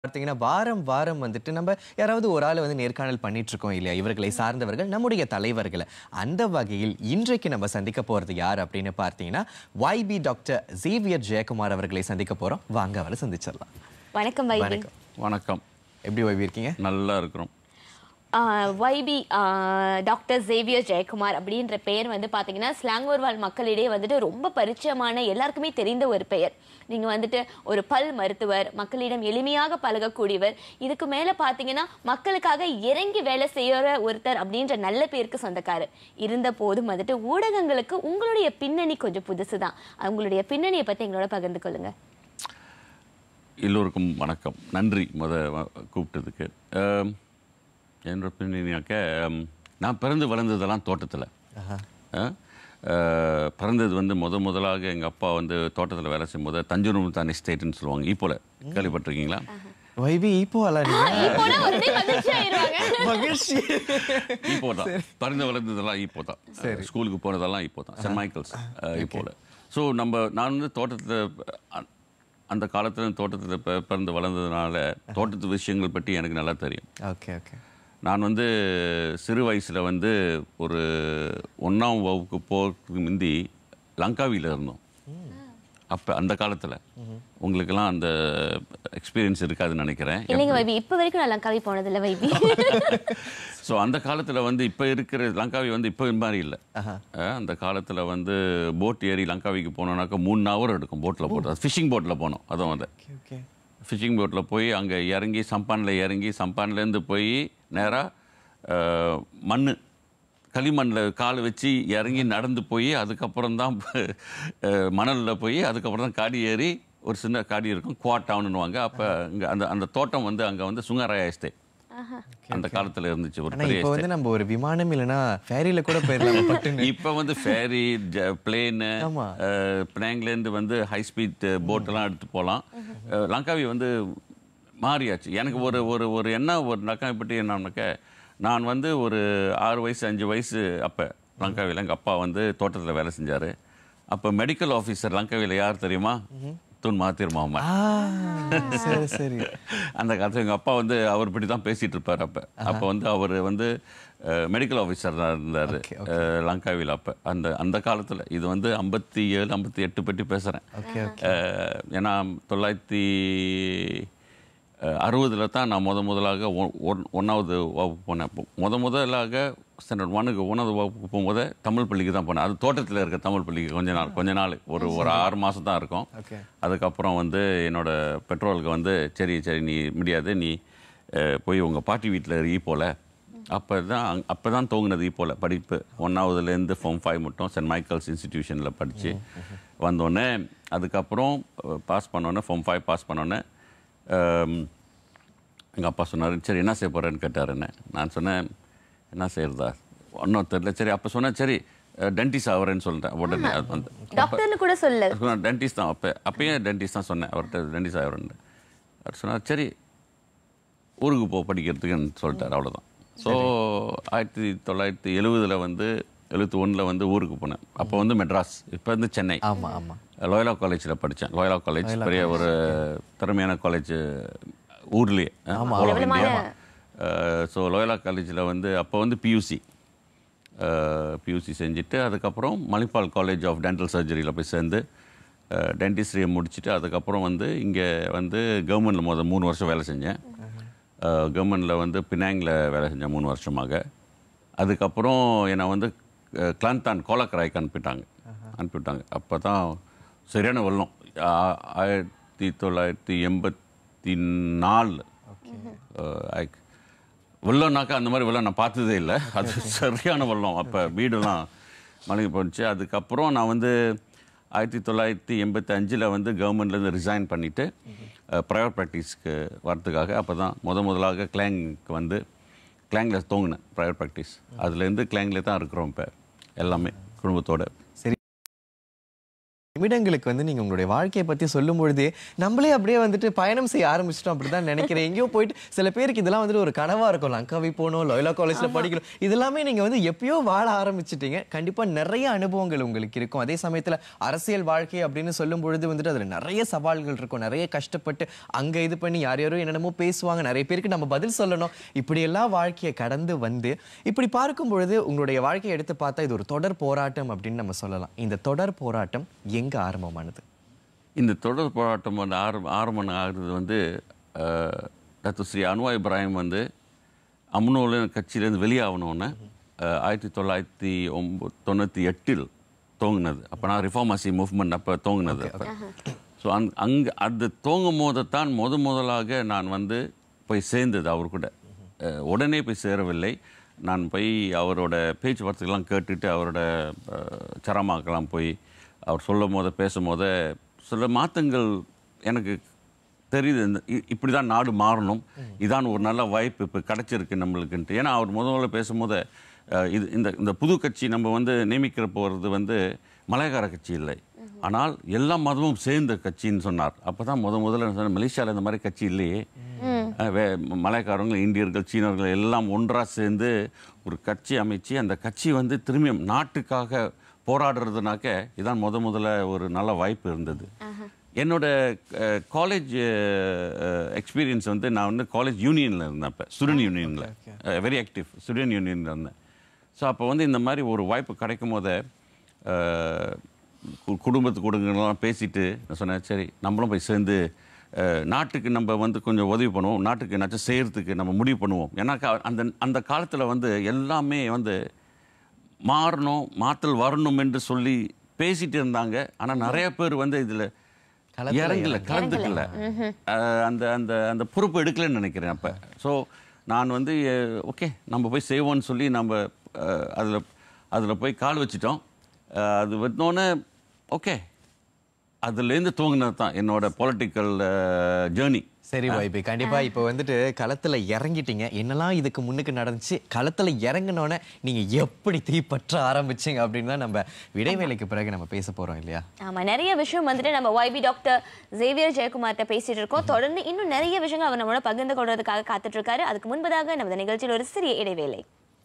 பார்த்தீங்கன்னா வாரம் வாரம் வந்துட்டு நம்ம யாராவது ஒரு ஆளை வந்து நேர்காணல் பண்ணிட்டு இருக்கோம் இல்லையா இவர்களை சார்ந்தவர்கள் நம்முடைய தலைவர்களை அந்த வகையில் இன்றைக்கு நம்ம சந்திக்க போறது யார் அப்படின்னு பார்த்தீங்கன்னா YB டாக்டர் ஜேவியர் ஜெயக்குமார் அவர்களை சந்திக்க போறோம் வாங்க அவரை சந்திச்சிடலாம் வணக்கம் வைபி வணக்கம் வணக்கம் எப்படி வைபி இருக்கீங்க நல்லா இருக்கிறோம் வைபி டாக்டர் ஜேவியர் ஜெயக்குமார் அப்படின்ற பெயர் வந்து பார்த்தீங்கன்னா ஸ்லாங்கூர் வாழ் மக்களிடையே வந்துட்டு ரொம்ப பரிச்சயமான எல்லாருக்குமே தெரிந்த ஒரு பெயர் நீங்க வந்துட்டு ஒரு பல் மருத்துவர் மக்களிடம் எளிமையாக பழகக்கூடியவர் இதுக்கு மேல பார்த்தீங்கன்னா மக்களுக்காக இறங்கி வேலை செய்யற ஒருத்தர் அப்படின்ற நல்ல பேருக்கு சொந்தக்காரர் இருந்த போதும் வந்துட்டு ஊடகங்களுக்கு உங்களுடைய பின்னணி கொஞ்சம் புதுசுதான் உங்களுடைய பின்னணியை பத்தி எங்களோட பகிர்ந்து கொள்ளுங்க எல்லோருக்கும் வணக்கம் நன்றி முத வ- கூப்பிட்டதுக்கு ஆம், என்னோட பின்னணியாக்க ஆம், நான் பிறந்து வளர்ந்ததெல்லாம் தோட்டத்தில் பிறந்தது வந்து முத முதலாக எங்கள் அப்பா வந்து தோட்டத்தில் வேலை செய்யும்போது தஞ்சாவூர் தான் எஸ்டேட்னு சொல்லுவாங்க ஈப்போல கேள்விப்பட்டிருக்கீங்களா வைபி இப்போ அல்ல நீங்க போனா உடனே மகிழ்ச்சி ஆயிருவாங்க மகிழ்ச்சி ஈப்போ தான் பிறந்து வளர்ந்ததெல்லாம் ஈப்போ தான் ஸ்கூலுக்கு போனதெல்லாம் ஈப்போ தான் சென்ட் மைக்கேல்ஸ் ஈப்போல ஸோ நம்ம நான் வந்து தோட்டத்தில் அந்த காலத்தில் தோட்டத்தில் பி- பிறந்து வளர்ந்ததுனால தோட்டத்து விஷயங்கள் பற்றி எனக்கு நல்லா தெரியும் ஓகே ஓகே நான் வந்து சிறு வயசில் வந்து ஒரு ஒன்றாம் வகுப்பு போகிறதுக்கு முந்தி லங்காவியில் இருந்தோம் அப்போ அந்த காலத்தில் உங்களுக்கெல்லாம் அந்த எக்ஸ்பீரியன்ஸ் இருக்காதுன்னு நினைக்கிறேன் இல்லைங்க வைபி இப்ப வரைக்கும் நான் லங்காவி போனதில்ல வைபி ஸோ அந்த காலத்தில் வந்து இப்போ இருக்கிற லங்காவி வந்து இப்போ மாதிரி இல்லை அந்த காலத்தில் வந்து போட் ஏறி லங்காவிக்கு போனோம்னாக்கா மூணு ஹவர் எடுக்கும் போட்டில் போட்டு ஃபிஷிங் போட்டில் போனோம் அதுவும் அது ஓகே ஓகே ஃபிஷிங் போட்டில் போய் அங்கே இறங்கி சம்பானில் இறங்கி சம்பான்லேருந்து போய் நேராக மண் களிமண்ணில் கால் வச்சு இறங்கி நடந்து போய் அதுக்கப்புறம் தான் மணலில் போய் அதுக்கப்புறம் தான் காடி ஏறி ஒரு சின்ன காடி இருக்கும் குவாட் டவுனுவாங்க அப்போ இங்கே அந்த அந்த தோட்டம் வந்து அங்கே வந்து சுங்கராயா எஸ்டேட் அந்த காலத்தில் இருந்துச்சு ஒரு ஆனா பெரிய இப்போ வந்து நம்ம ஒரு விமானம் இல்லைன்னா ஃபேரியில கூட போயிடலாம் பட்டுன்னு இப்போ வந்து ஃபேரி பிளேனு ஆமா. பினாங்லேருந்து வந்து ஹை ஸ்பீட் போட்டெல்லாம் எடுத்து போகலாம் லங்காவி வந்து மாறியாச்சு எனக்கு ஒரு ஒரு ஒரு என்ன ஒரு லங்காவி பற்றி என்னன்னாக்க நான் வந்து ஒரு ஆறு வயசு அஞ்சு வயசு அப்போ லங்காவியில் எங்கள் அப்பா வந்து தோட்டத்தில் வேலை செஞ்சார் அப்போ மெடிக்கல் ஆஃபீஸர் லங்காவியில் யார் தெரியுமா துன் மாத்திர் மாமா ஆ சரி சரி அந்த காலத்தில் எங்கள் அப்பா வந்து அவர் இப்படி தான் பேசிகிட்டு இருப்பார் அப்போ அப்போ வந்து அவர் வந்து மெடிக்கல் ஆஃபீஸர் தான் இருந்தார் Okay, லங்காவில் அப்போ அந்த அந்த காலத்தில் இது வந்து ஐம்பத்தி ஏழு ஐம்பத்தி எட்டு பற்றி பேசுகிறேன் ஓகே ஏன்னா தொள்ளாயிரத்தி அறுபதில் தான் நான் முத முதலாக ஒ- ஒன்- ஒன்றாவது வகுப்பு போனேன் அப்போ முத முதலாக ஸ்டாண்டர்ட் ஒனுக்கு ஒன்றாவது வகுப்புக்கு போகும்போது தமிழ் பள்ளிக்கு தான் போனேன் அது தோட்டத்தில் இருக்க தமிழ் பள்ளிக்கு கொஞ்ச நாள் கொஞ்ச நாள் ஒரு ஒரு ஆறு மாதம் தான் இருக்கும் ஓகே அதுக்கப்புறம் வந்து என்னோட பெட்ரோலுக்கு வந்து சரி சரி நீ முடியாது நீ அஹ், போய் உங்கள் பாட்டி வீட்டில் ஈ போல அப்போ தான் அப்போ தான் தோங்கினது ஈ போல படிப்பு ஒன்றாவதுலேருந்து ஃபார்ம் ஃபைவ் மட்டும் சென்ட் மைக்கேல்ஸ் இன்ஸ்டிடியூஷனில் படித்து வந்தோடனே அதுக்கப்புறம் பாஸ் பண்ணோன்னே ஃபார்ம் ஃபைவ் பாஸ் பண்ணோன்னே எங்கள் அப்பா சொன்னார் சரி என்ன செய்ய போகிறேன்னு கேட்டார் என்ன நான் சொன்னேன் என்ன செய்யறதா ஒன்றும் தெரியல சரி அப்போ சொன்னேன் சரி டென்டிஸ்ட் ஆகிறேன்னு சொல்லிட்டேன் உடனே அது வந்து டாக்டர்னு கூட சொல்ல டென்டிஸ்ட் தான் அப்போ அப்பயும் டென்டிஸ்ட் தான் சொன்னேன் அவர்கிட்ட டென்டிஸ்ட் ஆகிறேன்னு அவர் சொன்னார் சரி ஊருக்கு போ படிக்கிறதுக்குன்னு சொல்லிட்டார் அவ்வளோதான் ஸோ ஆயிரத்தி தொள்ளாயிரத்தி எழுவதில் வந்து எழுபத்தி ஒன்றில் வந்து ஊருக்கு போனேன் அப்போ வந்து மெட்ராஸ் இப்போ வந்து சென்னை ஆமா ஆமா லோயலா காலேஜில் படித்தேன் லோயலா காலேஜ் பெரிய ஒரு திறமையான காலேஜ் ஊர்லேயே ஸோ லோயலா காலேஜில் வந்து அப்போ வந்து பியூசி பியூசி செஞ்சுட்டு அதுக்கப்புறம் மணிப்பால் காலேஜ் ஆஃப் டென்டல் சர்ஜரியில் போய் சேர்ந்து டென்டிஸ்ட்ரியை முடிச்சுட்டு அதுக்கப்புறம் வந்து இங்கே வந்து கவர்மெண்ட்டில் மொதல் மூணு வருஷம் வேலை செஞ்சேன் கவர்மெண்ட்டில் வந்து பினாங்கில் வேலை செஞ்சேன் மூணு வருஷமாக அதுக்கப்புறம் என்னை வந்து அஹ், கிளாந்தான் கோலக்கராய்க்கு அனுப்பிட்டாங்க அனுப்பிவிட்டாங்க அப்போ தான் சரியான வெள்ளம் ஆ- ஆயிரத்தி தொள்ளாயிரத்தி எண்பத்தி நாலு வெள்ளம்னாக்கா அந்த மாதிரி வெள்ளம் நான் பார்த்ததே இல்லை அது சரியான வெள்ளம் அப்போ வீடெல்லாம் மழை போணுச்சு அதுக்கப்புறம் நான் வந்து ஆயிரத்தி தொள்ளாயிரத்தி எண்பத்தி அஞ்சில் வந்து கவர்மெண்ட்லேருந்து ரிசைன் பண்ணிவிட்டு ப்ரைவேட் ப்ராக்டிஸ்க்கு வரதுக்காக அப்போ தான் முத முதலாக கிளாங்க்கு வந்து கிளாங்கில் தோங்கினேன் ப்ரைவேட் ப்ராக்டிஸ் அதுலேருந்து கிளாங்கில் தான் இருக்கிறோம் இப்போ எல்லாமே குடும்பத்தோட நிமிடங்களுக்கு வந்து நீங்க உங்களுடைய வாழ்க்கையை பத்தி சொல்லும் பொழுதே நம்மளே அப்படியே வந்துட்டு பயணம் செய்ய ஆரம்பிச்சிட்டோம் அப்படிதான் நினைக்கிறேன் எங்கேயோ போயிட்டு சில பேருக்கு இதெல்லாம் வந்துட்டு ஒரு கனவா இருக்கும் லங்காவி போகணும் லோயலா காலேஜ்ல படிக்கணும் இதெல்லாமே நீங்க வந்து எப்பயோ வாழ ஆரம்பிச்சிட்டீங்க கண்டிப்பா நிறைய அனுபவங்கள் உங்களுக்கு இருக்கும் அதே சமயத்துல அரசியல் வாழ்க்கை அப்படின்னு சொல்லும் பொழுது வந்துட்டு அதுல நிறைய சவால்கள் இருக்கும் நிறைய கஷ்டப்பட்டு அங்க இது பண்ணி யார் யாரோ என்னென்னமோ பேசுவாங்க நிறைய பேருக்கு நம்ம பதில் சொல்லணும் இப்படி எல்லாம் வாழ்க்கையை கடந்து வந்து இப்படி பார்க்கும் பொழுது உங்களுடைய வாழ்க்கையை எடுத்து பார்த்தா இது ஒரு தொடர் போராட்டம் அப்படின்னு நம்ம சொல்லலாம் இந்த தொடர் போராட்டம் எங்க ஆரம்பமானது இந்த தொடர் போராட்டம் வந்து ஆரம்ப ஆரம்பம் ஆகுறது வந்து அஹ், டாக்டர் ஸ்ரீ அன்வார் இப்ராஹிம் வந்து அம்னோவில் கட்சியிலேருந்து வெளியாகணுன்னு ஆயிரத்தி தொள்ளாயிரத்தி ஒம்பது தொண்ணூற்றி எட்டில் துவங்கினது அப்போ நான் ரிஃபார்மசி மூவ்மெண்ட் அப்போ துவங்கினது அப்போ ஸோ அங் அங்கே அது துவங்கும் போது தான் முத முதலாக நான் வந்து போய் சேர்ந்தது அவர் கூட அஹ், உடனே போய் சேரவில்லை நான் போய் அவரோட பேச்சுவார்த்தைகள்லாம் கேட்டுட்டு அவரோட அஹ், சரமாக்கெல்லாம் போய் அவர் சொல்லும் போது பேசும் போது சில மாற்றங்கள் எனக்கு தெரியுது இந்த இ- இப்படி தான் நாடு மாறணும் இதான் ஒரு நல்ல வாய்ப்பு இப்போ கிடைச்சிருக்கு நம்மளுக்குன்ட்டு ஏன்னா அவர் முத முதல்ல பேசும்போது அஹ், இது இந்த இந்த புது கட்சி நம்ம வந்து நியமிக்கிற போகிறது வந்து மலையக்கார கட்சி இல்லை ஆனால் எல்லா மதமும் சேர்ந்த கட்சின்னு சொன்னார் அப்போ தான் முத முதல்ல நான் சொன்னேன் மலேசியாவில் இந்த மாதிரி கட்சி இல்லையே அஹ், வே மலையக்காரங்க இந்தியர்கள் சீனர்கள் எல்லாம் ஒன்றாக சேர்ந்து ஒரு கட்சி அமைச்சு அந்த கட்சி வந்து திரும்பியும் நாட்டுக்காக போராடுறதுனாக்க இதான் முத முதல்ல ஒரு நல்ல வாய்ப்பு இருந்தது என்னோட காலேஜ் எக்ஸ்பீரியன்ஸ் வந்து நான் வந்து காலேஜ் யூனியனில் இருந்தேன் அப்போ ஸ்டூடெண்ட் யூனியனில் வெரி ஆக்டிவ் ஸ்டூடெண்ட் யூனியனில் இருந்தேன் ஸோ அப்போ வந்து இந்த மாதிரி ஒரு வாய்ப்பு கிடைக்கும் போதே அஹ், கு- குடும்பத்து கொடுங்கலாம் பேசிட்டு நான் சொன்னேன் சரி நம்மளும் போய் சேர்ந்து அஹ், நாட்டுக்கு நம்ம வந்து கொஞ்சம் உதவி பண்ணுவோம் நாட்டுக்கு என்னாச்சும் செய்கிறதுக்கு நம்ம முடிவு பண்ணுவோம் ஏன்னா கா- அந்த அந்த காலத்தில் வந்து எல்லாமே வந்து மாறணும் மாற்றல் வரணும் என்று சொல்லி பேசிட்டு இருந்தாங்க ஆனால் நிறைய பேர் வந்து இதில் களத்துல இறங்கல கலந்துக்கல அஹ், அந்த அந்த அந்த பொறுப்பு எடுக்கலைன்னு நினைக்கிறேன் அப்போ ஸோ நான் வந்து ஓகே நம்ம போய் செய்வோம்னு சொல்லி நம்ம அதில் அதில் போய் கால் வச்சிட்டோம் அஹ், அது வந்தோடனே ஓகே அதுலேருந்து துவங்கினது தான் என்னோட பொலிட்டிக்கல் ஜேர்னி சரி வைபி கண்டிப்பா இப்போ வந்துட்டு களத்துல இறங்கிட்டீங்க என்னெல்லாம் இதுக்கு முன்னுக்கு நடந்துச்சு களத்துல இறங்கினோன்னே நீங்க எப்படி தீப்பற்ற ஆரம்பிச்சீங்க அப்படின்னு தான் நம்ம இடைவேளைக்கு பிறகு நம்ம பேச போறோம் இல்லையா ஆமா நிறைய விஷயம் வந்துட்டு நம்ம YB டாக்டர் ஜேவியர் ஜெயக்குமார்ட்ட பேசிட்டு இருக்கோம் தொடர்ந்து இன்னும் நிறைய விஷயங்கள் அவர் நம்மளோட பகிர்ந்து கொள்வதற்காக காத்துட்டு இருக்காரு அதுக்கு முன்பதாக நமது நிகழ்ச்சியில் ஒரு சிறிய இடைவேளை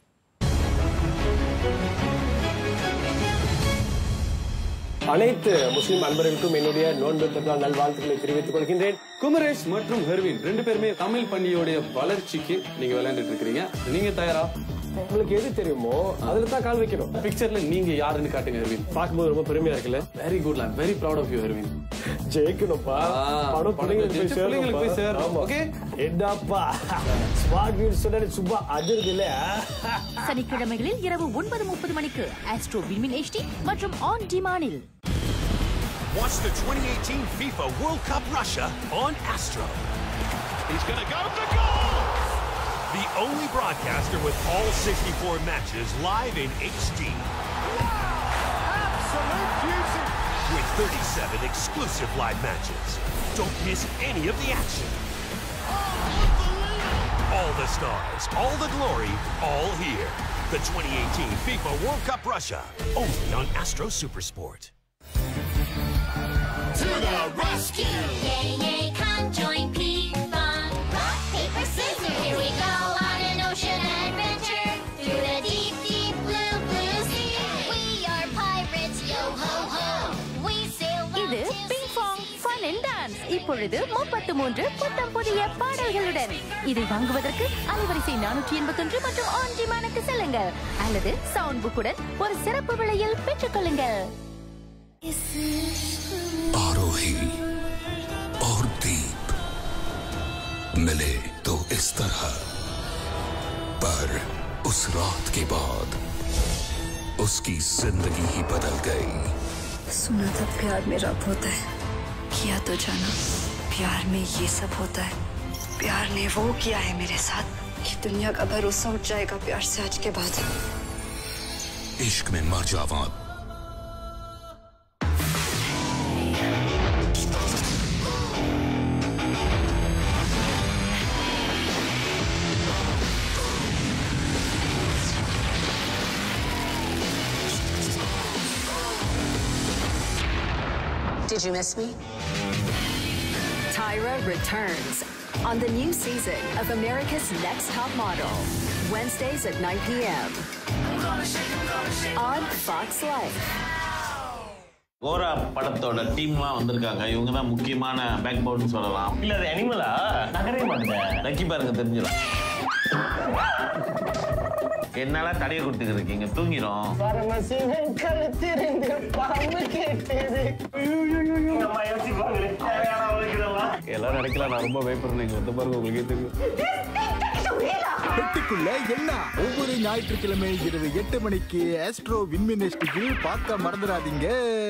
அனைத்து முஸ்லிம் அன்பர்களுக்கும் என்னுடைய நோன்பு பெருநாள் நல்வாழ்த்துக்களை தெரிவித்துக் கொள்கின்றேன் குமரேஷ் மற்றும் ஹெர்வின் ரெண்டு பேருமே தமிழ் பண்டிகையோடைய வளர்ச்சிக்கு நீங்க விளையாண்டுட்டு இருக்கிறீங்க நீங்க தயாரா உங்களுக்கு எது தெரியுமோ அதுல தான் கால் வைக்கணும் பிக்சர்ல நீங்க யாருன்னு காட்டுங்க ஹெர்வின் பார்க்கும்போது ரொம்ப பெருமையா இருக்குல்ல very good line very proud of you Hervin ஜெயிக்கணும்ப்பா பணம் பிள்ளைங்களுக்கு போய் பிள்ளைங்களுக்கு போய் சேரணும். சேரணும் Okay? என்னப்பா ஸ்மார்ட் வீல் சொன்னது சும்மா அதிர்து இல்ல சனிக்கிழமைகளில் இரவு ஒன்பது முப்பது மணிக்கு ஆஸ்ட்ரோ விண்மின் HD மற்றும் ஆன் டிமானில் Watch the 2018 FIFA World Cup Russia on Astro. He's going to go for goal! The only broadcaster with all 64 matches live in HD. Absolute beauty! With 37 exclusive live matches. Don't miss any of the action. All the stars, all the glory, all here. The 2018 FIFA World Cup Russia, only on Astro Supersport. To the rescue! Yay, yay, come join Pete Fun. Rock, paper, scissors. Here we go on an ocean adventure. Through the deep, deep blue, blue sea. We are pirates, yo ho ho. We sail out இது to பிங் sea, பாங் sea, fun and dance இப்பொழுது முப்பத்து மூன்று புத்தம் புதிய பாடல்களுடன் இதை வாங்குவதற்கு அலைவரிசை நானூற்றி எண்பத்தொன்று மற்றும் ஆன் டிமானுக்கு செல்லுங்கள் அல்லது சவுண்ட் புக்குடன் ஒரு சிறப்பு விலையில் பெற்றுக்கொள்ளுங்கள் आरोही और दीप मिले तो इस तरह पर उस रात के बाद उसकी जिंदगी ही बदल गई सुना था प्यार में रब होता है किया तो जाना प्यार में ये सब होता है प्यार ने वो किया है मेरे साथ कि दुनिया का भरोसा उठ जाएगा प्यार से आज के बाद इश्क में मर जावां Did you miss me? Tyra returns on the new season of America's Next Top Model. Wednesdays at 9 p.m. on Fox Life. கோரா படத்தோட டீம்லாம் வந்திருக்காங்க இவங்க தான் முக்கியமான பேக் பவுன் சொல்லலாம் இல்ல அது அனிமலா நகரவே மாட்டேன் நக்கி பாருங்க தெரிஞ்சிடும் என்னால தடைய கொடுத்துட்டு இருக்கீங்க தூங்கிடும் எல்லாரும் நினைக்கலாம் நான் ரொம்ப பயப்படுறேன் நீங்க வந்து பாருங்க உங்களுக்கே தெரியும் பெட்டிக்குள்ள எல்லாம் ஒவ்வொரு ஞாயிற்றுக்கிழமை இரவு எட்டு மணிக்கு ஆஸ்ட்ரோ விண்மினிஸ்டியில் பார்க்க மறந்துடாதீங்க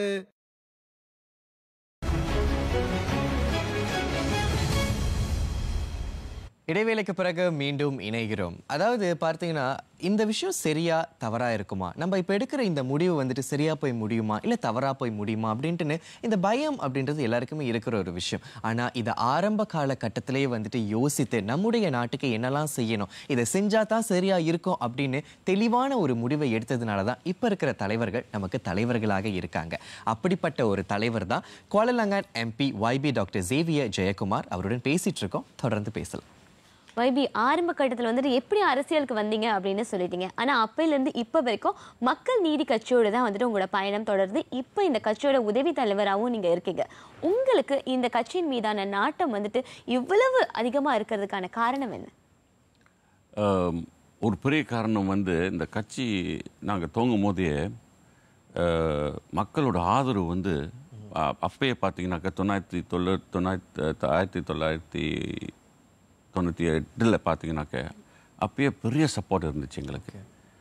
இடைவேளைக்கு பிறகு மீண்டும் இணைகிறோம் அதாவது பார்த்தீங்கன்னா இந்த விஷயம் சரியா தவறா இருக்குமா நம்ம இப்போ எடுக்கிற இந்த முடிவு வந்துட்டு சரியா போய் முடியுமா இல்லை தவறா போய் முடியுமா அப்படின்ட்டுன்னு இந்த பயம் அப்படின்றது எல்லாருக்குமே இருக்கிற ஒரு விஷயம் ஆனால் இதை ஆரம்ப கால கட்டத்திலேயே வந்துட்டு யோசித்து நம்முடைய நாட்டுக்கு என்னெல்லாம் செய்யணும் இதை செஞ்சா தான் சரியா இருக்கும் அப்படின்னு தெளிவான ஒரு முடிவை எடுத்ததுனால தான் இப்போ இருக்கிற தலைவர்கள் நமக்கு தலைவர்களாக இருக்காங்க அப்படிப்பட்ட ஒரு தலைவர் தான் Kuala Langat MP YB doctor Xavier Jeyakumar அவருடன் பேசிட்டு இருக்கோம் தொடர்ந்து பேசலாம் வைபி ஆரம்ப கட்டத்தில் வந்துட்டு எப்படி அரசியலுக்கு வந்தீங்க அப்படின்னு சொல்லிட்டீங்க ஆனால் அப்பையிலேருந்து இப்போ வரைக்கும் மக்கள் நீதி கட்சியோட தான் வந்துட்டு உங்களோட பயணம் தொடருது இப்போ இந்த கட்சியோட உதவி தலைவராகவும் நீங்கள் இருக்கீங்க உங்களுக்கு இந்த கட்சியின் மீதான நாட்டம் வந்துட்டு இவ்வளவு அதிகமாக இருக்கிறதுக்கான காரணம் என்ன ஆம், ஒரு பெரிய காரணம் வந்து இந்த கட்சி நாங்கள் துவங்கும் போதே அஹ், மக்களோட ஆதரவு வந்து அ- அப்பயே பார்த்தீங்கன்னாக்கா தொள்ளாயிரத்தி தொள்ள தொள்ளாயிரத்தி ஆயிரத்தி தொள்ளாயிரத்தி தொண்ணூற்றி எட்டில் பார்த்தீங்கன்னாக்க அப்பயே பெரிய சப்போர்ட் இருந்துச்சு எங்களுக்கு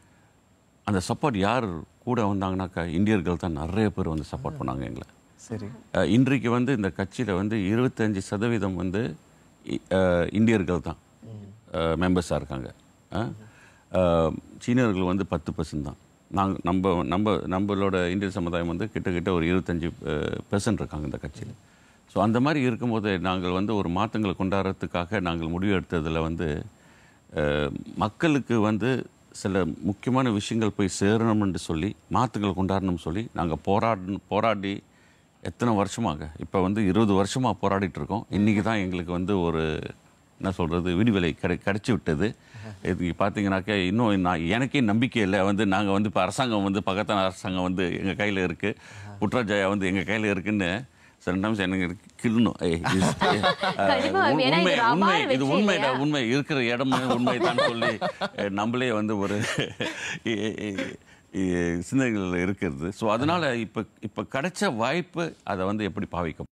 அந்த சப்போர்ட் யார் கூட வந்தாங்கனாக்கா இந்தியர்கள் தான் நிறைய பேர் வந்து சப்போர்ட் பண்ணாங்க எங்களை சரி அஹ், இன்றைக்கு வந்து இந்த கட்சியில் வந்து இருபத்தஞ்சி சதவீதம் வந்து இ- அஹ், இந்தியர்கள் தான் மெம்பர்ஸாக இருக்காங்க அஹ், அஹ், சீனியர்கள் வந்து பத்து பர்சன்ட் தான் நாங்கள் நம்ம நம்ம நம்மளோட இந்திய சமுதாயம் வந்து கிட்டத்தட்ட ஒரு இருபத்தஞ்சி பெர்சன்ட் இருக்காங்க இந்த கட்சியில் ஸோ அந்த மாதிரி இருக்கும்போது நாங்கள் வந்து ஒரு மாற்றங்களை கொண்டாடுறதுக்காக நாங்கள் முடிவு எடுத்ததில் வந்து அஹ், மக்களுக்கு வந்து சில முக்கியமான விஷயங்கள் போய் சேரணும்னு சொல்லி மாற்றங்கள் கொண்டாடணும்னு சொல்லி நாங்கள் போராட போராடி எத்தனை வருஷமாக இப்போ வந்து இருபது வருஷமாக போராடிட்டு இருக்கோம் இன்றைக்கி தான் எங்களுக்கு வந்து ஒரு என்ன சொல்கிறது விடுதலை கிடை கிடைச்சி விட்டது இது பார்த்தீங்கன்னாக்கா இன்னும் நான் எனக்கே நம்பிக்கை இல்லை வந்து நாங்கள் வந்து இப்போ அரசாங்கம் வந்து பக்கத்தான அரசாங்கம் வந்து எங்கள் கையில் இருக்குது புட்ராஜயா வந்து எங்கள் கையில் இருக்குன்னு சம்டைம்ஸ் எனக்கு கிள்ளணும் ஏய், இது- ஏய், அஹ், கண்டிப்பா, ஏன்னா இது உண்மை ஒரு அபார உண்மை இது வெற்றி உண்மைடா இல்லையா? உண்மை இருக்கிற இடமே உண்மைதான் சொல்லி அஹ், நம்மளே வந்து ஒரு இ- இ- இ- சிந்தனைகள் இருக்கிறது ஸோ அதனால இப்போ இப்போ கிடைச்ச வாய்ப்பு அதை வந்து எப்படி பாவிக்கும்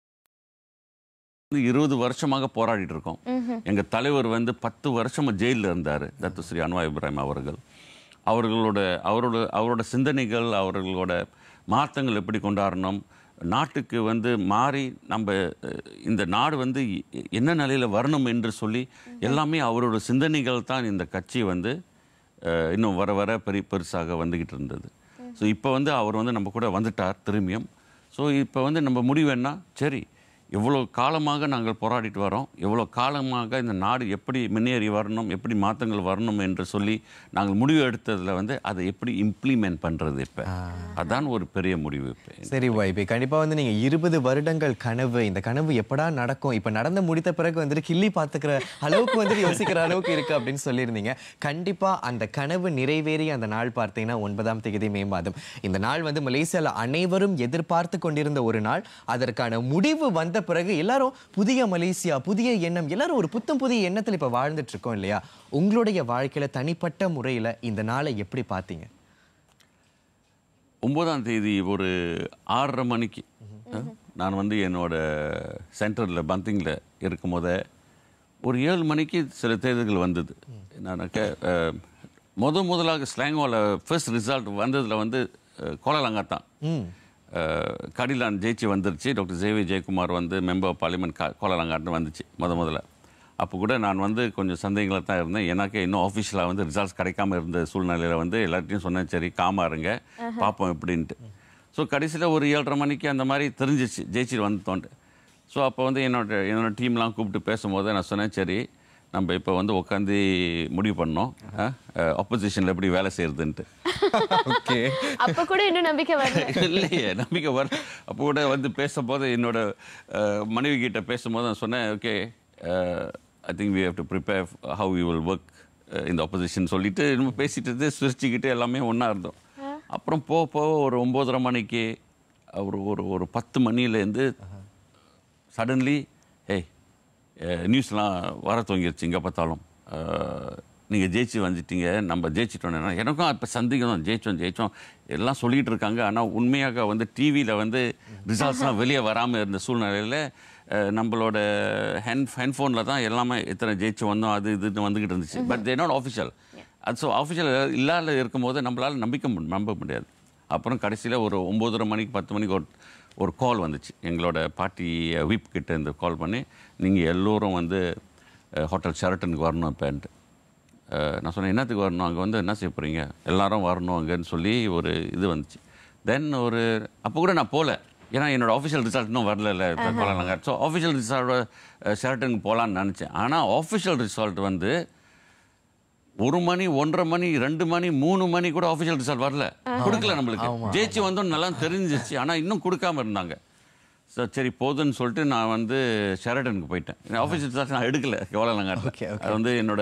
வந்து இருபது வருஷமாக போராடிட்டு இருக்கோம் ம்ஹும். எங்க தலைவர் வந்து பத்து வருஷமா ஜெயிலில் இருந்தார் தத்து ஸ்ரீ அன்வா இப்ராஹிம் அவர்கள் அவர்களோட அவரோட அவரோட சிந்தனைகள் அவர்களோட மாற்றங்கள் எப்படி கொண்டாடணும் நாட்டுக்கு வந்து மாறி நம்ம அஹ், இந்த நாடு வந்து எ- என்ன நிலையில் வரணும் என்று சொல்லி எல்லாமே அவரோட சிந்தனைகள் தான் இந்த கட்சி வந்து அஹ், இன்னும் வர வர பெரிய பெருசாக வந்துக்கிட்டு இருந்தது ஸோ இப்போ வந்து அவர் வந்து நம்ம கூட வந்துட்டார் திரும்பியும் ஸோ இப்போ வந்து நம்ம முடிவு என்ன சரி எவ்வளோ காலமாக நாங்கள் போராடிட்டு வரோம் எவ்வளோ காலமாக இந்த நாடு எப்படி முன்னேறி வரணும் எப்படி மாற்றங்கள் வரணும் என்று சொல்லி நாங்கள் முடிவு எடுத்ததில் வந்து அதை எப்படி இம்ப்ளிமெண்ட் பண்ணுறது இப்போ அதான் ஒரு பெரிய முடிவு இப்போ சரி வைபி கண்டிப்பா வந்து நீங்க இருபது வருடங்கள் கனவு இந்த கனவு எப்படா நடக்கும் இப்ப நடந்து முடித்த பிறகு வந்துட்டு கிள்ளி பாத்துக்கிற அளவுக்கு வந்துட்டு யோசிக்கிற அளவுக்கு இருக்கு அப்படின்னு சொல்லியிருந்தீங்க கண்டிப்பா அந்த கனவு நிறைவேறிய அந்த நாள் பார்த்தீங்கன்னா ஒன்பதாம் தேதி மே மாதம் இந்த நாள் வந்து மலேசியால அனைவரும் எதிர்பார்த்து கொண்டிருந்த ஒரு நாள் அதற்கான முடிவு வந்த பிறகு எல்லாரும் புதிய மலேசியா புதிய எண்ணம் எல்லாரும் ஒரு புத்தம் புதிய எண்ணத்தில் இப்ப வாழ்ந்துட்டு இருக்கோம் இல்லையா உங்களுடைய வாழ்க்கையில தனிப்பட்ட முறையில இந்த நாளை எப்படி பார்த்தீங்க ஒன்பதாம் தேதி ஒரு ஆறரை மணிக்கு அஹ், நான் வந்து என்னோட சென்டரில் பந்திங்கில் இருக்கும் போதே ஒரு ஏழு மணிக்கு சில தேர்தல்கள் வந்தது என்னன்னாக்க அஹ், முத முதலாக ஸ்லாங்கோவில் ஃபர்ஸ்ட் ரிசல்ட் வந்ததில் வந்து அஹ், கோலலங்கா தான் அஹ், கடிலான் ஜெயிச்சு வந்துருச்சு டாக்டர் ஜேவி ஜெயக்குமார் வந்து மெம்பர் ஆஃப் பார்லிமெண்ட் கோலலங்காட்டு வந்துச்சு முத முதல்ல அப்போ கூட நான் வந்து கொஞ்சம் சந்தேகங்களில் தான் இருந்தேன் எனக்கு இன்னும் ஆஃபீஷியலாக வந்து ரிசல்ட்ஸ் கிடைக்காம இருந்த சூழ்நிலையில் வந்து எல்லார்ட்டையும் சொன்னேன் சரி காமா இருங்க ஆஹா. பார்ப்போம் எப்படின்ட்டு ஸோ கடைசியில் ஒரு ஏழரை மணிக்கு அந்த மாதிரி தெரிஞ்சிச்சு ஜெயிச்சிட்டு வந்துட்டோன்ட்டு ஸோ அப்போ வந்து என்னோட என்னோட டீம்லாம் கூப்பிட்டு பேசும்போது நான் சொன்னேன் சரி நம்ம இப்போ வந்து உட்காந்து முடிவு பண்ணோம் ஆப்போசிஷனில் எப்படி வேலை செய்யறதுன்ட்டு ஓகே அப்ப கூட இன்னும் நம்பிக்கை வரல இல்லையே நம்பிக்கை வர அப்போ கூட வந்து பேசும்போது என்னோட அஹ், மனைவி கிட்ட பேசும்போது நான் சொன்னேன் okay I think we have to prepare how you will work இந்த ஆப்போசிஷன் சொல்லிட்டு நம்ம பேசிட்டு இருந்து சிரிச்சுக்கிட்டு எல்லாமே ஒன்றா இருந்தோம் அப்புறம் போக போக ஒரு ஒம்போதரை மணிக்கு ஒரு ஒரு ஒரு பத்து மணிலேருந்து சடன்லி ஏய் நியூஸ்லாம் வர துவங்கிருச்சு இங்கே பார்த்தாலும் நீங்கள் ஜெயிச்சு வந்துட்டீங்க நம்ம ஜெயிச்சிட்டோன்னா எனக்கும் இப்போ சந்தேகம் தான் ஜெயிச்சோம் ஜெயிச்சோம் எல்லாம் சொல்லிட்டு இருக்காங்க ஆனால் உண்மையாக வந்து டிவியில் வந்து ரிசல்ட்ஸ்லாம் வெளியே வராமல் இருந்த சூழ்நிலையில் அஹ், நம்மளோட ஹேண்ட் ஹேண்ட்ஃபோனில் தான் எல்லாமே எத்தனை ஜெயிச்சு வந்தோம் அது இதுன்னு வந்துக்கிட்டு இருந்துச்சு பட் தே நாட் ஆஃபிஷியல் அது ஸோ ஆஃபிஷியல் இல்லாத இருக்கும்போது நம்மளால் நம்பிக்கை மு- நம்ப முடியாது அப்புறம் கடைசியில் ஒரு ஒம்போதரை மணிக்கு பத்து மணிக்கு ஒரு ஒரு கால் வந்துச்சு எங்களோட பாட்டி விப் கிட்ட இருந்து கால் பண்ணி நீங்கள் எல்லோரும் வந்து ஹோட்டல் ஷெரட்டனுக்கு வரணும் இப்போன்ட்டு நான் சொன்னேன் என்னத்துக்கு வரணும் அங்கே வந்து என்ன செய்ய போகிறீங்க எல்லாரும் வரணும் அங்கேன்னு சொல்லி ஒரு இது வந்துச்சு தென் ஒரு அப்போ கூட நான் போகல ஏன்னா என்னோட ஆஃபிஷியல் ரிசல்ட் இன்னும் வரல போகலாங்க ஸோ ஆஃபிஷியல் ரிசல்ட்டோட ஷெரட்டனுக்கு போகலான்னு நினச்சேன் ஆனால் ஆஃபிஷியல் ரிசல்ட் வந்து ஒரு மணி ஒன்றரை மணி ரெண்டு மணி மூணு மணி கூட ஆஃபிஷியல் ரிசல்ட் வரல கொடுக்கல நம்மளுக்கு ஜெயிச்சு வந்தோம் நல்லா தெரிஞ்சிச்சு ஆனால் இன்னும் கொடுக்காம இருந்தாங்க ஸோ சரி போதுன்னு சொல்லிட்டு நான் வந்து ஷெரட்டனுக்கு போயிட்டேன் ஆஃபீஷியல் ரிசல்ட் நான் எடுக்கல கவலைலங்காட்டில் அது வந்து என்னோட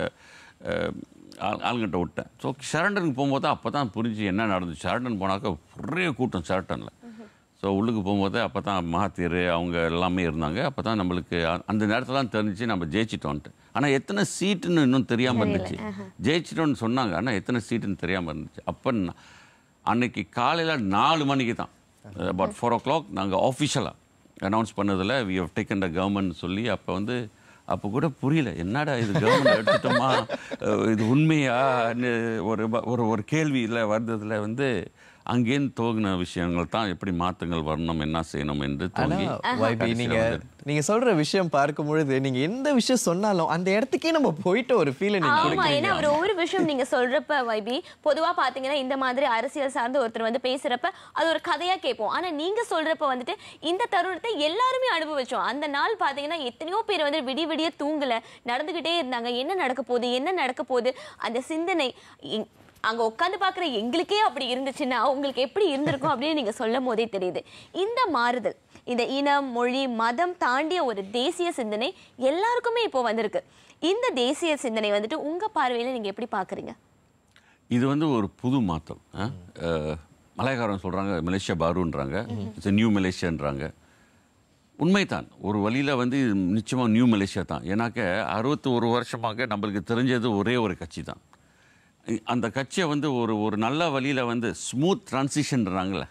அஹ், ஆள் ஆளுங்கிட்ட விட்டேன் ஸோ ஷெரட்டனுக்கு போகும்போது அப்போ தான் புரிஞ்சு என்ன நடந்துச்சு ஷெரட்டன் போனாக்க நிறைய கூட்டம் ஷெரட்டனில் ஸோ உள்ளுக்கு போகும்போது அப்போ தான் மகாத்தீர் அவங்க எல்லாமே இருந்தாங்க அப்போ தான் நம்மளுக்கு அ- அந்த நேரத்தில் தான் தெரிஞ்சிச்சு நம்ம ஜெயிச்சிட்டோன்ட்டு ஆனால் எத்தனை சீட்டுன்னு இன்னும் தெரியாமல் இருந்துச்சு ஜெயிச்சிட்டோன்னு சொன்னாங்க ஆனால் எத்தனை சீட்டுன்னு தெரியாமல் இருந்துச்சு அப்போ நான் அன்னைக்கு காலையில் நாலு மணிக்கு தான் அபவுட் ஃபோர் ஓ கிளாக் நாங்கள் ஆஃபிஷியலாக அனௌன்ஸ் பண்ணதில் we have taken the government சொல்லி அப்போ வந்து அப்போ கூட புரியல என்னடா இது கவர்மெண்ட் எடுத்துட்டோமா அஹ் இது உண்மையான்னு ஒரு ப- ஒரு ஒரு கேள்வியில் வந்ததில் வந்து அங்கேருந்து துவங்கின விஷயங்கள் தான் எப்படி மாற்றங்கள் வரணும் என்ன செய்யணும் என்று ஆனா துவங்கி YB கடைசியில நீங்க வந்து- நீங்க சொல்ற விஷயம் பார்க்கும் பொழுது நீங்க எந்த விஷயம் சொன்னாலும் அந்த இடத்துக்கே நம்ம போயிட்ட ஒரு ஃபீல் நீங்க ஆமா கொடுக்குறீங்க ஏன்னா ஒரு ஒவ்வொரு விஷயம் நீங்க சொல்றப்ப வைபி பொதுவா பாத்தீங்கன்னா இந்த மாதிரி அரசியல் சார்ந்து ஒருத்தர் வந்து பேசுறப்ப அது ஒரு கதையா கேட்போம் ஆனா நீங்க சொல்றப்ப வந்துட்டு இந்த தருணத்தை எல்லாருமே அனுபவிச்சோம் அந்த நாள் பாத்தீங்கன்னா எத்தனையோ பேர் வந்து விடிய விடிய தூங்கல நடந்துகிட்டே இருந்தாங்க என்ன நடக்க போகுது என்ன நடக்க போகுது அந்த சிந்தனை இ- அங்க உட்காந்து பாக்குற எங்களுக்கே அப்படி இருந்துச்சுன்னா உங்களுக்கு எப்படி இருந்திருக்கும் அப்படின்னு நீங்க சொல்லும் போதே தெரியுது இந்த மாறுதல் இந்த இனம் மொழி மதம் தாண்டிய ஒரு தேசிய சிந்தனை எல்லாருக்குமே இப்போ வந்திருக்கு இந்த தேசிய சிந்தனை வந்துட்டு உங்க பார்வையில நீங்க எப்படி பாக்குறீங்க இது வந்து ஒரு புது மாற்றம் ஆ? அஹ், மலையக்காரன் சொல்கிறாங்க மலேசியா பாருன்றாங்க இட்ஸ் நியூ மலேசியான்றாங்க உண்மைதான் ஒரு வழியில் வந்து நிச்சயமாக நியூ மலேசியா தான் ஏன்னாக்க அறுபத்தி ஒரு வருஷமாக நம்மளுக்கு தெரிஞ்சது ஒரே ஒரு கட்சி தான் இ- அந்த கட்சியை வந்து ஒரு ஒரு நல்ல வழியில் வந்து ஸ்மூத் ட்ரான்சிஷன்றாங்களே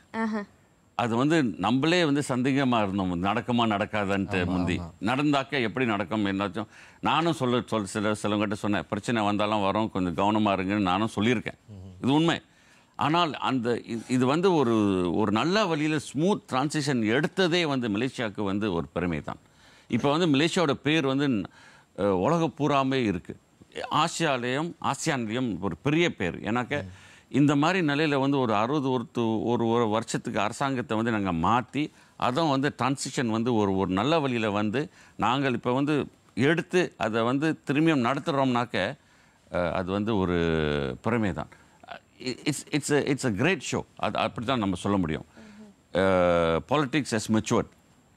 அது வந்து நம்மளே வந்து சந்தேகமாக இருந்தோம் நடக்குமா நடக்காதான்ட்டு முந்தி நடந்தாக்க எப்படி நடக்கும் என்னாச்சும் நானும் சொல்ல சொல் சில சிலவங்கிட்ட சொன்னேன் பிரச்சனை வந்தாலும் வரும் கொஞ்சம் கவனமாக இருங்கன்னு நானும் சொல்லியிருக்கேன் இது உண்மை ஆனால் அந்த இ- இது வந்து ஒரு ஒரு நல்ல வழியில் ஸ்மூத் ட்ரான்சிஷன் எடுத்ததே வந்து மலேசியாவுக்கு வந்து ஒரு பெருமை தான் இப்போ வந்து மலேசியாவோட பேர் வந்து அஹ், உலக பூராமே இருக்குது ஆசியாலேயும் ஆசியான்லேயும் ஒரு பெரிய பேர் ஏன்னாக்க இந்த மாதிரி நிலையில் வந்து ஒரு அறுபது ஒரு ஒரு ஒரு வருஷத்துக்கு அரசாங்கத்தை வந்து நாங்கள் மாற்றி அதுவும் வந்து டிரான்சிஷன் வந்து ஒரு ஒரு நல்ல வழியில் வந்து நாங்கள் இப்போ வந்து எடுத்து அதை வந்து திரும்பியும் நடத்துகிறோம்னாக்க அஹ், அது வந்து ஒரு பெருமை தான் it's it's it's a great show அது அப்படி தான் நம்ம சொல்ல முடியும் பாலிட்டிக்ஸ் எஸ் மெச்சுவர்ட்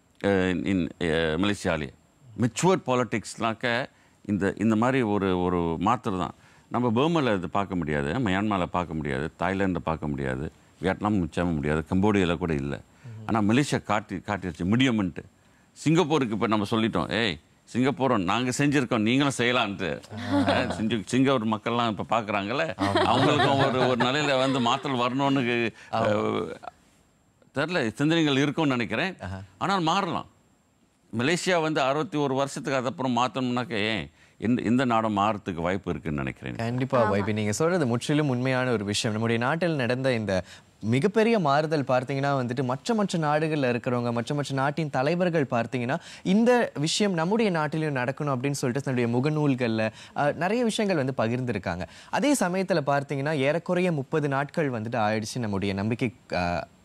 இன் மலேசியாலே மெச்சுவர்ட் பாலிட்டிக்ஸ்னாக்க இந்த இந்த மாதிரி ஒரு ஒரு மாத்திரை தான் நம்ம பர்மாவில் இது பார்க்க முடியாது மியான்மரில் பார்க்க முடியாது தாய்லாண்டில் பார்க்க முடியாது வியட்நாம் நிச்சயமாக முடியாது கம்போடியாவில் கூட இல்லை ஆனால் மலேசியா காட்டி காட்டிடுச்சு முடியும்ன்ட்டு சிங்கப்பூருக்கு இப்போ நம்ம சொல்லிட்டோம் ஏய் சிங்கப்பூரும் நாங்கள் செஞ்சுருக்கோம் நீங்களும் செய்யலான்ட்டு அஹ், சிங்க சிங்கப்பூர் மக்கள்லாம் இப்போ பார்க்குறாங்கல்ல அவங்களுக்கும் ஒரு ஒரு நிலையில் வந்து மாற்றல் வரணும்னு அஹ், தெரில சிந்தனைகள் இருக்கும்னு நினைக்கிறேன் ஆனால் மாறலாம் மலேசியா வந்து அறுபத்தி ஒரு வருஷத்துக்கு அதுக்கப்புறம் மாற்றணும்னாக்க ஏன் இந்த இந்த நாடும் மாறத்துக்கு வாய்ப்பு இருக்குன்னு நினைக்கிறேன் கண்டிப்பா வைபி நீங்க சொல்றது முற்றிலும் உண்மையான ஒரு விஷயம் நம்முடைய நாட்டில் நடந்த இந்த மிகப்பெரிய மாறுதல் பார்த்தீங்கன்னா வந்துட்டு மற்ற மற்ற நாடுகளில் இருக்கிறவங்க மற்ற மற்ற நாட்டின் தலைவர்கள் பார்த்தீங்கன்னா இந்த விஷயம் நம்முடைய நாட்டிலையும் நடக்கணும் அப்படின்னு சொல்லிட்டு தன்னுடைய முகநூல்களில் அஹ், நிறைய விஷயங்கள் வந்து பகிர்ந்திருக்காங்க அதே சமயத்தில் பார்த்தீங்கன்னா ஏறக்குறைய முப்பது நாட்கள் வந்துட்டு ஆயிடுச்சு நம்முடைய நம்பிக்கை அஹ்,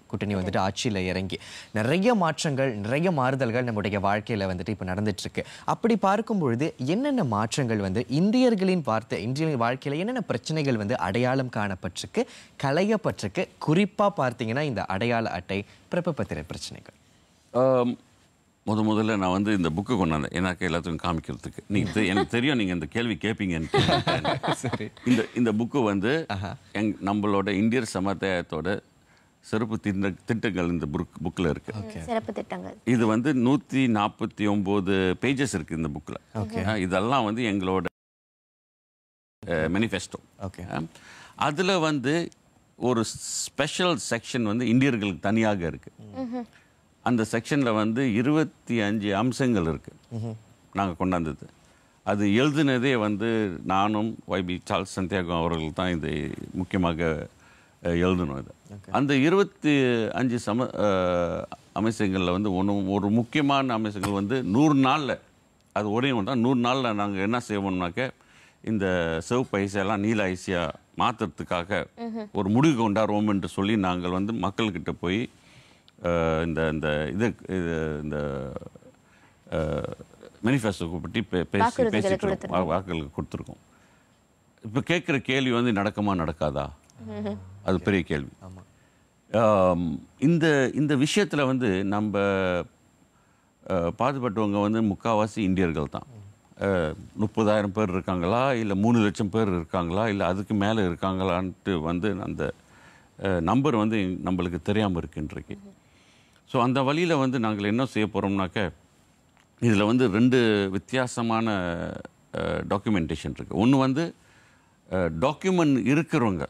கூட்டணி வந்துட்டு ஆட்சியில் இறங்கி நிறைய மாற்றங்கள் நிறைய மாறுதல்கள் நம்முடைய வாழ்க்கையில் வந்துட்டு இப்போ நடந்துட்டு இருக்கு அப்படி பார்க்கும் பொழுது என்னென்ன மாற்றங்கள் வந்து இந்தியர்களின் வார்த்தை இந்திய வாழ்க்கையில் என்னென்ன பிரச்சனைகள் வந்து அடையாளம் காணப்பட்டிருக்கு களையப்பட்டிருக்கு குறிப்பாக பார்த்தீங்கன்னா இந்த அடையாள அட்டை பிறப்பு பத்திர பிரச்சனைகள் ஆம், முத முதல்ல நான் வந்து இந்த புக்கு கொண்டாந்தேன் எனக்கு எல்லாத்துக்கும் காமிக்கிறதுக்கு நீங்க தெ- எனக்கு தெரியும் நீங்க இந்த கேள்வி கேட்பீங்கன்னு சரி இந்த இந்த புக்கு வந்து எங் நம்மளோட இந்தியர் சமுதாயத்தோட சிறப்பு திட்ட திட்டங்கள் இந்த புக் புக்கில் இருக்கு சிறப்பு திட்டங்கள் இது வந்து நூற்றி நாற்பத்தி ஒம்பது பேஜஸ் இருக்கு இந்த புக்கில் Okay. இதெல்லாம் வந்து எங்களோட மேனிஃபெஸ்டோ ஓகே அதில் வந்து ஒரு ஸ்பெஷல் செக்ஷன் வந்து இந்தியர்களுக்கு தனியாக இருக்கு அந்த செக்ஷனில் வந்து இருபத்தி அஞ்சு அம்சங்கள் இருக்கு நாங்கள் கொண்டாந்தது அது எழுதுனதே வந்து நானும் ஒய்பி சார்ல்ஸ் சந்தியாகோ அவர்கள் தான் இது முக்கியமாக அஹ், எழுதணும் இது அந்த இருபத்தி அஞ்சு சம அஹ், அம்சங்களில் வந்து ஒன்று ஒரு முக்கியமான அம்சங்கள் வந்து நூறு நாளில் அது ஒரே ஒன்று தான் நூறு நாளில் நாங்கள் என்ன செய்வோம்னாக்க இந்த சிவப்பு ஐசியெல்லாம் நீல ஐசியாக மாற்றுறதுக்காக ஒரு முடிவு கொண்டாடுவோம் என்று சொல்லி நாங்கள் வந்து மக்கள்கிட்ட போய் அஹ், இந்த இந்த இது இது இந்த மேனிஃபெஸ்டோக்கு பற்றி பே- பேசி வாக்குறுதிகளை பேசிட்டு இருக்கோம். கொடுத்திருக்கோம். வா- வாக்குறுதி கொடுத்துருக்கோம் இப்போ கேட்குற கேள்வி வந்து நடக்குமா நடக்காதா அது பெரிய கேள்வி ஆம், இந்த இந்த விஷயத்தில் வந்து நம்ம அஹ், பாதுபட்டவங்க வந்து முக்காவாசி இந்தியர்கள் தான் அஹ், முப்பதாயிரம் பேர் இருக்காங்களா இல்லை மூணு லட்சம் பேர் இருக்காங்களா இல்லை அதுக்கு மேலே இருக்காங்களான்ட்டு வந்து அந்த நம்பர் வந்து எங்க- நம்மளுக்கு தெரியாமல் இருக்கு இன்றைக்கு ஸோ அந்த வழியில் வந்து நாங்கள் என்ன செய்ய போகிறோம்னாக்க இதில் வந்து ரெண்டு வித்தியாசமான டாக்குமெண்டேஷன் இருக்குது ஒன்று வந்து டாக்குமெண்ட் இருக்கிறவங்க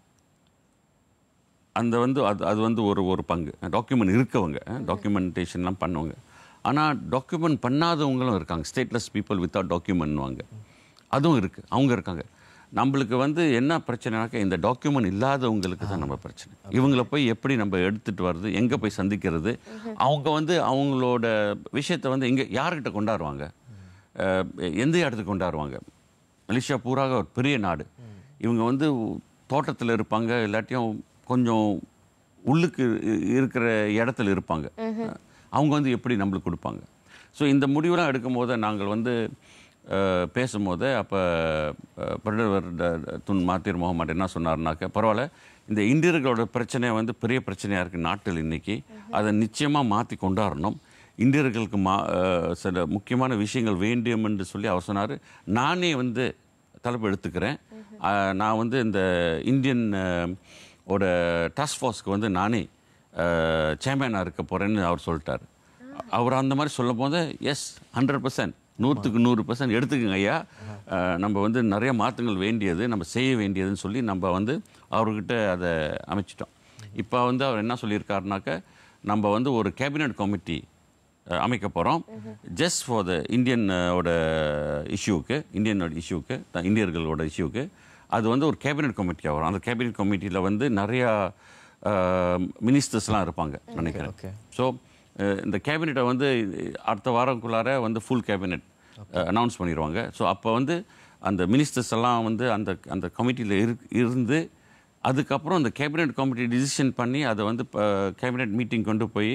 அந்த வந்து அது அது வந்து ஒரு ஒரு பங்கு டாக்குமெண்ட் இருக்கவங்க டாக்குமெண்டேஷன்லாம் பண்ணுவாங்க ஆனால் டாக்குமெண்ட் பண்ணாதவங்களும் இருக்காங்க ஸ்டேட்லெஸ் பீப்புள் வித்தவுட் டாக்குமெண்ட்வாங்க அதுவும் இருக்குது அவங்க இருக்காங்க நம்மளுக்கு வந்து என்ன பிரச்சனைனாக்க இந்த டாக்குமெண்ட் இல்லாதவங்களுக்கு தான் நம்ம பிரச்சனை இவங்கள போய் எப்படி நம்ம எடுத்துகிட்டு வர்றது எங்கே போய் சந்திக்கிறது அவங்க வந்து அவங்களோட விஷயத்தை வந்து எங்கே யார்கிட்ட கொண்டாடுவாங்க அஹ், எந்த இடத்துக்கு கொண்டாடுவாங்க மலேசியா பூராக ஒரு பெரிய நாடு இவங்க வந்து தோட்டத்தில் இருப்பாங்க இல்லாட்டியும் கொஞ்சம் உள்ளுக்கு இ- இருக்கிற இடத்துல இருப்பாங்க அவங்க வந்து எப்படி நம்மளுக்கு கொடுப்பாங்க ஸோ இந்த முடிவெல்லாம் எடுக்கும்போது நாங்கள் வந்து அஹ், பேசும்போது அப்போ பிரதமர் ட- துன் மாத்தீர் முகமது என்ன சொன்னார்னாக்க பரவாயில்ல இந்த இந்தியர்களோட பிரச்சனை வந்து பெரிய பிரச்சனையாக இருக்குது நாட்டில் இன்னைக்கு அதை நிச்சயமாக மாற்றி கொண்டாடணும் இந்தியர்களுக்கு மா அஹ், சில முக்கியமான விஷயங்கள் வேண்டும் என்று சொல்லி அவர் சொன்னார் நானே வந்து தலைப்பு எடுத்துக்கிறேன் அஹ், நான் வந்து இந்த இந்தியன் அஹ், ஓட டாஸ்க் ஃபோர்ஸ்க்கு வந்து நானே சேம்பியனாக இருக்க போகிறேன்னு அவர் சொல்லிட்டார் அவர் அந்த மாதிரி சொல்லும் போது எஸ் ஹண்ட்ரட் பர்சன்ட் நூற்றுக்கு நூறு பர்சன்ட் எடுத்துக்கங்க ஐயா அஹ், நம்ம வந்து நிறைய மாற்றங்கள் வேண்டியது நம்ம செய்ய வேண்டியதுன்னு சொல்லி நம்ம வந்து அவர்கிட்ட அதை அமைச்சிட்டோம் இப்போ வந்து அவர் என்ன சொல்லியிருக்காருனாக்க நம்ம வந்து ஒரு கேபினட் கமிட்டி அமைக்க போகிறோம் ஜஸ்ட் ஃபார் த இந்தியன் ஓட இஷ்யூக்கு இந்தியனோட இஷ்யூக்கு இந்தியர்களோட இஷ்யூக்கு அது வந்து ஒரு கேபினட் கமிட்டியாக வரும் அந்த கேபினட் கமிட்டியில் வந்து நிறையா மினிஸ்டர்ஸ்லாம் இருப்பாங்க நினைக்கிறேன் ஸோ இந்த கேபினெட்டை வந்து அடுத்த வாரக்குள்ளார வந்து ஃபுல் கேபினெட் அனௌன்ஸ் பண்ணிடுவாங்க ஸோ அப்போ வந்து அந்த மினிஸ்டர்ஸ் எல்லாம் வந்து அந்த அந்த கமிட்டியில் இரு இருந்து அதுக்கப்புறம் அந்த கேபினெட் கமிட்டி டிசிஷன் பண்ணி அதை வந்து கேபினெட் மீட்டிங் கொண்டு போய்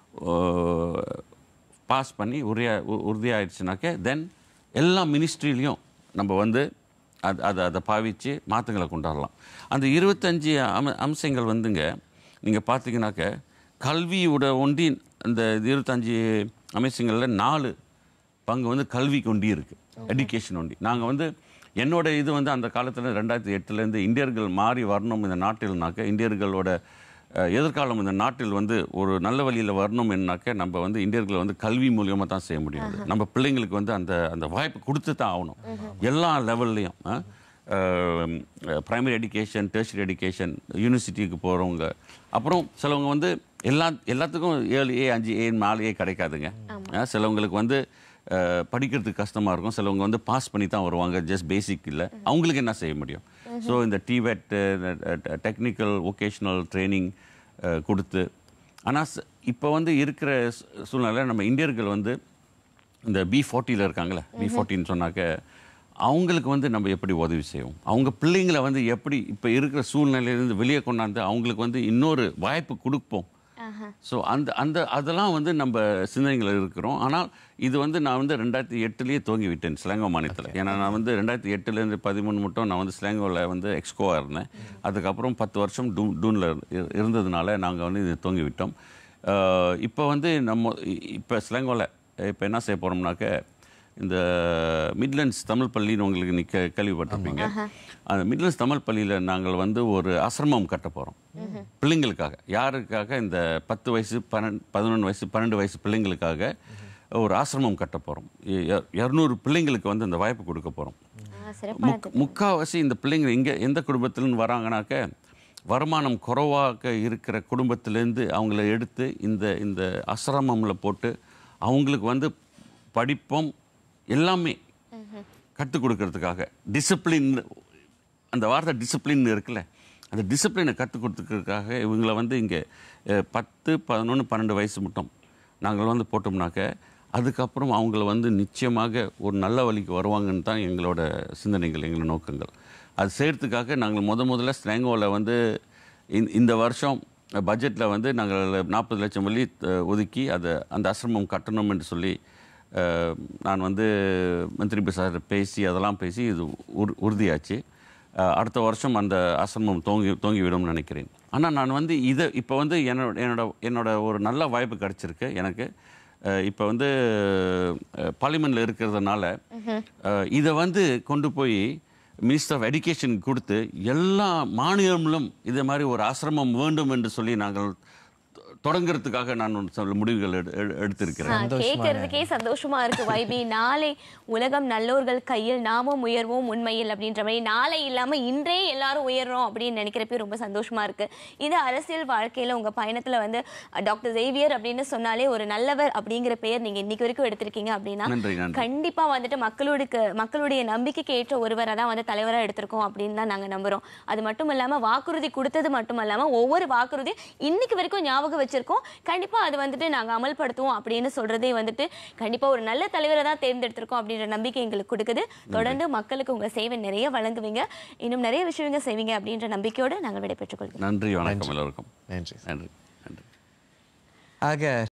பாஸ் பண்ணி உறுதியா உ- உறுதியாயிடுச்சுனாக்க தென் எல்லா மினிஸ்ட்ரிலையும் நம்ம வந்து அது அதை அதை பாவிச்சு மாற்றங்களை கொண்டாடலாம் அந்த இருபத்தஞ்சி அம அம்சங்கள் வந்துங்க நீங்கள் பார்த்தீங்கன்னாக்க கல்வியோட ஒண்டி அந்த இருபத்தஞ்சி அம்சங்களில் நாலு பங்கு வந்து கல்விக்கு ஒண்டி இருக்குது எஜுகேஷன் ஒண்டி நாங்கள் வந்து என்னோட இது வந்து அந்த காலத்தில் ரெண்டாயிரத்தி எட்டுலேருந்து இந்தியர்கள் மாறி வரணும் இந்த நாட்டில்னாக்க இந்தியர்களோட அஹ், எதிர்காலம் இந்த நாட்டில் வந்து ஒரு நல்ல வழியில் வரணும் என்னாக்க நம்ம வந்து இந்தியர்களை வந்து கல்வி மூலியமாக தான் செய்ய முடியும் அது. நம்ம பிள்ளைங்களுக்கு வந்து அந்த அந்த வாய்ப்பு கொடுத்து தான் ஆகணும் எல்லா லெவல்லையும் ப்ரைமரி எஜுகேஷன் டெர்ஷரி எஜுகேஷன் யூனிவர்சிட்டிக்கு போகிறவங்க அப்புறம் சிலவங்க வந்து எல்லா எல்லாத்துக்கும் ஏழு ஏ அஞ்சு ஏ நாலு ஏ கிடைக்காதுங்க அஹ், சிலவங்களுக்கு வந்து அஹ், படிக்கிறதுக்கு கஷ்டமாக இருக்கும் சிலவங்க வந்து பாஸ் பண்ணி தான் வருவாங்க ஜஸ்ட் பேசிக் இல்லை அவங்களுக்கு என்ன செய்ய முடியும் ஸோ இந்த டிவெட் டெக்னிக்கல் ஒகேஷ்னல் ட்ரைனிங் கொடுத்து ஆனால் இப்போ வந்து இருக்கிற சூ- சூழ்நிலை நம்ம இந்தியர்கள் வந்து இந்த பி ஃபார்ட்டியில் இருக்காங்களே பி ஃபார்ட்டின்னு சொன்னாக்க அவங்களுக்கு வந்து நம்ம எப்படி உதவி செய்வோம் அவங்க பிள்ளைங்களை வந்து எப்படி இப்போ இருக்கிற சூழ்நிலையிலேருந்து வெளியே கொண்டாந்து அவங்களுக்கு வந்து இன்னொரு வாய்ப்பு கொடுப்போம் ஸோ அந்த அந்த அதெல்லாம் வந்து நம்ம சிந்தனைகள் இருக்கிறோம் ஆனால் இது வந்து நான் வந்து ரெண்டாயிரத்தி எட்டுலேயே துவங்கி விட்டேன் ஸ்லாங்கோ மாநிலத்தில் ஏன்னா நான் வந்து ரெண்டாயிரத்தி எட்டுலேருந்து பதிமூணு மட்டும் நான் வந்து ஸ்லாங்கோவில் வந்து எக்ஸ்கோவாக இருந்தேன் அதுக்கப்புறம் பத்து வருஷம் டூ டூனில் இருந்ததுனால நாங்கள் வந்து இது துவங்கி விட்டோம் இப்போ வந்து நம்ம இப்போ ஸ்லாங்கோவில் இப்போ என்ன செய்ய போகிறோம்னாக்க இந்த மிட்லண்ட்ஸ் தமிழ் பள்ளின்னு உங்களுக்கு நீ கே- கேள்விப்பட்டிருப்பீங்க அந்த மிட்லண்ட்ஸ் தமிழ் பள்ளியில் நாங்கள் வந்து ஒரு ஆசிரமம் கட்ட போகிறோம் பிள்ளைங்களுக்காக யாருக்காக இந்த பத்து வயசு பன்னெண்டு பதினொன்று வயசு பன்னெண்டு வயசு பிள்ளைங்களுக்காக ஒரு ஆசிரமம் கட்ட போகிறோம் இரநூறு பிள்ளைங்களுக்கு வந்து இந்த வாய்ப்பு கொடுக்க போகிறோம் முக் முக்கால்வாசி இந்த பிள்ளைங்க இங்கே எந்த குடும்பத்துலேருந்து வராங்கனாக்க வருமானம் குறைவாக இருக்கிற குடும்பத்திலேருந்து அவங்கள எடுத்து இந்த இந்த ஆசிரமம்ல போட்டு அவங்களுக்கு வந்து படிப்பும் எல்லாமே கற்றுக் கொடுக்கறதுக்காக டிசிப்ளின் அந்த வார்த்தை டிசிப்ளின் இருக்குல்ல அந்த டிசிப்ளினை கற்றுக் கொடுத்துக்கிறதுக்காக இவங்களை வந்து இங்கே அஹ், பத்து பதினொன்று பன்னெண்டு வயசு மட்டும் நாங்கள் வந்து போட்டோம்னாக்க அதுக்கப்புறம் அவங்கள வந்து நிச்சயமாக ஒரு நல்ல வழிக்கு வருவாங்கன்னு தான் எங்களோட சிந்தனைகள் எங்களோட நோக்கங்கள் அது செய்கிறதுக்காக நாங்கள் முத முதல்ல ஸ்லாங்கோவில் வந்து இந்த- இந்த வருஷம் பட்ஜெட்டில் வந்து நாங்கள் நாற்பது லட்சம் வழி ஒதுக்கி அதை அந்த ஆசிரமம் கட்டணும் என்று சொல்லி அஹ், நான் வந்து மந்திரி சார் பேசி அதெல்லாம் பேசி இது உறு உறுதியாச்சு அஹ், அடுத்த வருஷம் அந்த ஆசிரமம் தோங்கி தோங்கிவிடும்னு நினைக்கிறேன் ஆனால் நான் வந்து இதை இப்போ வந்து என்னோட என்னோட என்னோட ஒரு நல்ல வாய்ப்பு கிடச்சிருக்கு எனக்கு இப்போ வந்து பார்லிமெண்ட்டில் இருக்கிறதுனால அஹ், இதை வந்து கொண்டு போய் மினிஸ்டர் ஆஃப் எஜுகேஷன் கொடுத்து எல்லா மாநிலங்களும் இதே மாதிரி ஒரு ஆசிரமம் வேண்டும் என்று சொல்லி நாங்கள் தொ- தொடங்குறதுக்காக நான் ஒரு சில முடிவுகள் எடு- எடு- எடுத்திருக்கிறேன் கேட்கறதுக்கே சந்தோஷமா இருக்கு வைபி நாளை உலகம் நல்லோர்கள் கையில் நாமும் உயர்வோம் உண்மையில் அப்படின்ற மாதிரி நாளை இல்லாம இன்றே எல்லாரும் உயர்றோம் அப்படின்னு நினைக்கிறப்ப ரொம்ப சந்தோஷமா இருக்கு இந்த அரசியல் வாழ்க்கையில உங்க பயணத்துல வந்து டாக்டர் ஜேவியர் அப்படின்னு சொன்னாலே ஒரு நல்லவர் அப்படிங்கிற பெயர் நீங்க இன்னைக்கு வரைக்கும் எடுத்திருக்கீங்க அப்படின்னா நன்றி, நன்றி. கண்டிப்பா வந்துட்டு மக்களுடைய மக்களுடைய நம்பிக்கைக்கு ஏற்ற ஒருவரை தான் வந்து தலைவரா எடுத்திருக்கோம் அப்படின்னு தான் நாங்க நம்புறோம் அது மட்டும் இல்லாம வாக்குறுதி கொடுத்தது மட்டும் இல்லாம ஒவ்வொரு வாக்குறுதியும் இன்னைக்கு வரைக்கும் ஞாபகம் வச்சிருக்கோம் கண்டிப்பா அது வந்துட்டு நாங்க அமல்படுத்துவோம் அப்படின்னு சொல்றதே வந்துட்டு கண்டிப்பா ஒரு நல்ல தலைவரை தான் தேர்ந்தெடுத்திருக்கோம் அப்படின்ற நம்பிக்கை எங்களுக்கு கொடுக்குது தொடர்ந்து மக்களுக்கு உங்க சேவை நிறைய வழங்குவீங்க இன்னும் நிறைய விஷயங்க செய்வீங்க அப்படின்ற நம்பிக்கையோடு நாங்கள் விடைபெற்றுக் கொள்கிறோம் நன்றி வணக்கம் எல்லோருக்கும் நன்றி நன்றி ஆக